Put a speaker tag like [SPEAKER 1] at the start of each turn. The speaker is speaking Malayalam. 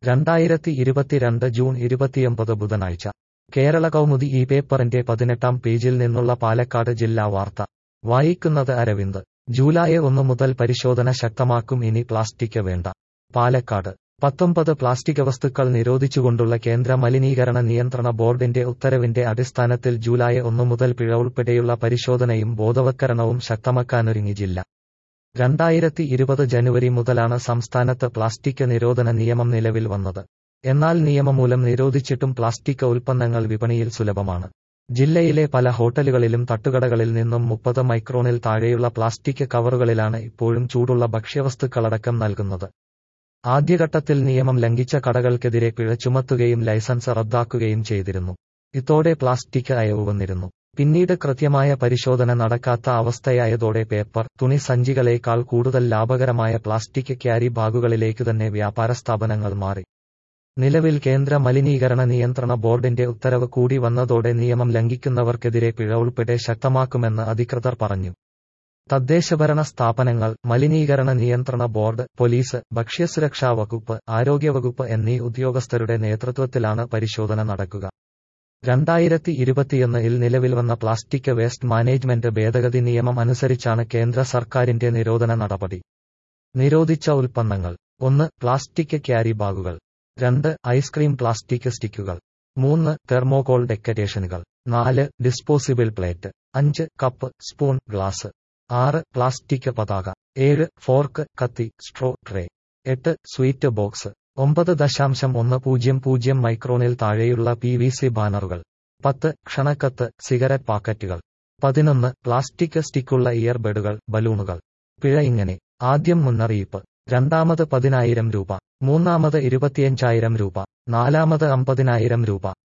[SPEAKER 1] രണ്ടായിരത്തി ഇരുപത്തിരണ്ട് ജൂൺ ഇരുപത്തിയൊമ്പത് ബുധനാഴ്ച കേരള കൗമുദി ഈ പേപ്പറിന്റെ പതിനെട്ടാം പേജിൽ നിന്നുള്ള പാലക്കാട് ജില്ലാ വാർത്ത വായിക്കുന്നത് അരവിന്ദ് ജൂലൈ ഒന്ന് മുതൽ പരിശോധന ശക്തമാക്കും ഇനി പ്ലാസ്റ്റിക് വേണ്ട പാലക്കാട് പത്തൊമ്പത് പ്ലാസ്റ്റിക് വസ്തുക്കൾ നിരോധിച്ചുകൊണ്ടുള്ള കേന്ദ്ര മലിനീകരണ നിയന്ത്രണ ബോർഡിന്റെ ഉത്തരവിന്റെ അടിസ്ഥാനത്തിൽ ജൂലൈ ഒന്ന് മുതൽ പിഴ ഉൾപ്പെടെയുള്ള പരിശോധനയും ബോധവത്കരണവും ശക്തമാക്കാനൊരുങ്ങി ജില്ല രണ്ടായിരത്തി ഇരുപത് ജനുവരി മുതലാണ് സംസ്ഥാനത്ത് പ്ലാസ്റ്റിക് നിരോധന നിയമം നിലവിൽ വന്നത് എന്നാൽ നിയമമൂലം നിരോധിച്ചിട്ടും പ്ലാസ്റ്റിക് ഉൽപ്പന്നങ്ങൾ വിപണിയിൽ സുലഭമാണ് ജില്ലയിലെ പല ഹോട്ടലുകളിലും തട്ടുകടകളിൽ നിന്നും മുപ്പത് മൈക്രോണിൽ താഴെയുള്ള പ്ലാസ്റ്റിക് കവറുകളിലാണ് ഇപ്പോഴും ചൂടുള്ള ഭക്ഷ്യവസ്തുക്കളടക്കം നൽകുന്നത് ആദ്യഘട്ടത്തിൽ നിയമം ലംഘിച്ച കടകൾക്കെതിരെ പിഴ ചുമത്തുകയും ലൈസൻസ് റദ്ദാക്കുകയും ചെയ്തിരുന്നു ഇതോടെ പ്ലാസ്റ്റിക് അയവ് വന്നിരുന്നു പിന്നീട് കൃത്യമായ പരിശോധന നടക്കാത്ത അവസ്ഥയായതോടെ പേപ്പർ തുണി സഞ്ചികളേക്കാൾ കൂടുതൽ ലാഭകരമായ പ്ലാസ്റ്റിക് ക്യാരി ബാഗുകളിലേക്ക് തന്നെ വ്യാപാര സ്ഥാപനങ്ങൾ മാറി നിലവിൽ കേന്ദ്ര മലിനീകരണ നിയന്ത്രണ ബോർഡിന്റെ ഉത്തരവ് കൂടി വന്നതോടെ നിയമം ലംഘിക്കുന്നവർക്കെതിരെ പിഴ ഉൾപ്പെടെ ശക്തമാക്കുമെന്ന് അധികൃതർ പറഞ്ഞു തദ്ദേശഭരണ സ്ഥാപനങ്ങൾ മലിനീകരണ നിയന്ത്രണ ബോർഡ് പോലീസ് ഭക്ഷ്യസുരക്ഷാ വകുപ്പ് ആരോഗ്യവകുപ്പ് എന്നീ ഉദ്യോഗസ്ഥരുടെ നേതൃത്വത്തിലാണ് പരിശോധന നടക്കുക രണ്ടായിരത്തി ഇരുപത്തിയൊന്നിൽ നിലവിൽ വന്ന പ്ലാസ്റ്റിക് വേസ്റ്റ് മാനേജ്മെന്റ് ഭേദഗതി നിയമം അനുസരിച്ചാണ് കേന്ദ്ര സർക്കാരിന്റെ നിരോധന നടപടി നിരോധിച്ച ഉൽപ്പന്നങ്ങൾ ഒന്ന് പ്ലാസ്റ്റിക് ക്യാരി ബാഗുകൾ രണ്ട് ഐസ്ക്രീം പ്ലാസ്റ്റിക് സ്റ്റിക്കുകൾ മൂന്ന് തെർമോകോൾ ഡെക്കറേഷനുകൾ നാല് ഡിസ്പോസിബിൾ പ്ലേറ്റ് അഞ്ച് കപ്പ് സ്പൂൺ ഗ്ലാസ് ആറ് പ്ലാസ്റ്റിക് പതാക ഏഴ് ഫോർക്ക് കത്തി സ്ട്രോ ട്രേ എട്ട് സ്വീറ്റ് ബോക്സ് ഒമ്പത് ദശാംശം ഒന്ന് പൂജ്യം പൂജ്യം മൈക്രോണിൽ താഴെയുള്ള പി വി സി ബാനറുകൾ പത്ത് ക്ഷണക്കത്ത് സിഗരറ്റ് പാക്കറ്റുകൾ പതിനൊന്ന് പ്ലാസ്റ്റിക് സ്റ്റിക്കുള്ള ഇയർബഡുകൾ ബലൂണുകൾ പിഴ ഇങ്ങനെ ആദ്യം മുന്നറിയിപ്പ് രണ്ടാമത് പതിനായിരം രൂപ മൂന്നാമത് ഇരുപത്തിയഞ്ചായിരം രൂപ നാലാമത് അമ്പതിനായിരം രൂപ